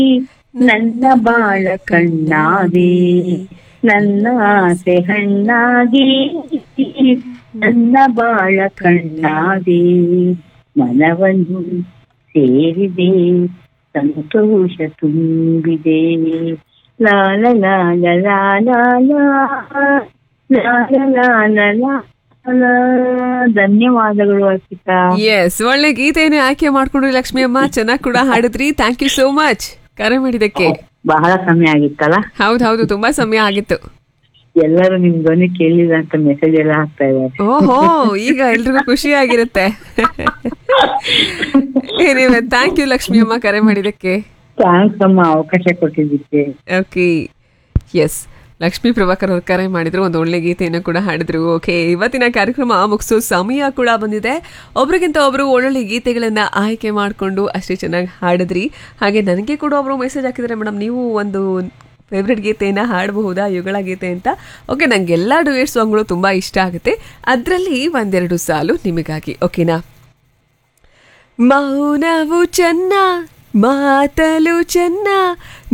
ನನ್ನ ಬಾಳ ಕಣ್ಣಾಗಿ ನನ್ನ ಆಸೆ ಹಣ್ಣಾಗಿ ನನ್ನ ಬಾಳ ಕಣ್ಣಾಗಿ ಮನವನ್ನು ಸೇರಿದೆ ಸಂತೋಷ ತುಂಬಿದೆ ಲಾಲ ಲಾಲ ಲಾಲ ಲಾಲ ಲಾಲ ಲಾಲ ಧನ್ಯವಾದಗಳು ಅರ್ಪಿತಾ ಎಸ್ ಒಳ್ಳೆ ಗೀತೆಯನ್ನು ಆಯ್ಕೆ ಮಾಡ್ಕೊಂಡ್ರಿ ಲಕ್ಷ್ಮಿ ಅಮ್ಮ ಚೆನ್ನಾಗಿ ಕೂಡ ಹಾಡಿದ್ರಿ ಥ್ಯಾಂಕ್ ಯು ಸೋ ಮಚ್ ಕರೆ ಮಾಡಿದಕ್ಕೆ ಬಹಳ ಸಮಯ ಆಗಿತ್ತಲ್ಲ ಹೌದು ಹೌದು ತುಂಬಾ ಸಮಯ ಆಗಿತ್ತು ಎಲ್ಲರೂ ನಿಮ್ ಧ್ವನಿ ಕೇಳಿಲ್ಲ ಅಂತ ಮೆಸೇಜ್ ಎಲ್ಲ ಹಾಕ್ತಾ ಇದ್ದಾರೆ ಓಹೋ ಈಗ ಎಲ್ರಿಗೂ ಖುಷಿ ಆಗಿರುತ್ತೆ ಏನಿವೆ ಥ್ಯಾಂಕ್ ಯು ಲಕ್ಷ್ಮಿ ಅಮ್ಮ ಕರೆ ಮಾಡಿದಕ್ಕೆ ಥ್ಯಾಂಕ್ಸ್ ಅಮ್ಮ ಅವಕಾಶ ಕೊಟ್ಟಿದ್ದಕ್ಕೆ ಓಕೆ ಎಸ್ ಲಕ್ಷ್ಮೀ ಪ್ರಭಾಕರ್ ಅವ್ರು ಕರೆ ಮಾಡಿದ್ರು ಒಂದು ಒಳ್ಳೆ ಗೀತೆಯನ್ನು ಕೂಡ ಹಾಡಿದ್ರು ಓಕೆ ಇವತ್ತಿನ ಕಾರ್ಯಕ್ರಮ ಮುಗಿಸೋ ಸಮಯ ಕೂಡ ಬಂದಿದೆ ಒಬ್ರಿಗಿಂತ ಒಬ್ರು ಒಳ್ಳೊಳ್ಳೆ ಗೀತೆಗಳನ್ನ ಆಯ್ಕೆ ಮಾಡಿಕೊಂಡು ಅಷ್ಟೇ ಚೆನ್ನಾಗಿ ಹಾಡಿದ್ರಿ ಹಾಗೆ ನನಗೆ ಕೂಡ ಒಬ್ರು ಮೆಸೇಜ್ ಹಾಕಿದ್ದಾರೆ ಮೇಡಮ್ ನೀವು ಒಂದು ಫೇವ್ರೆಟ್ ಗೀತೆಯನ್ನು ಹಾಡಬಹುದಾ ಯುಗಳ ಗೀತೆ ಅಂತ ಓಕೆ ನನಗೆಲ್ಲ ಡುಯೇಟ್ ಸಾಂಗ್ಗಳು ತುಂಬ ಇಷ್ಟ ಆಗುತ್ತೆ ಅದರಲ್ಲಿ ಒಂದೆರಡು ಸಾಲು ನಿಮಗಾಗಿ ಓಕೆನಾ ಮೌನವು ಚೆನ್ನ ಮಾತಲು ಚೆನ್ನ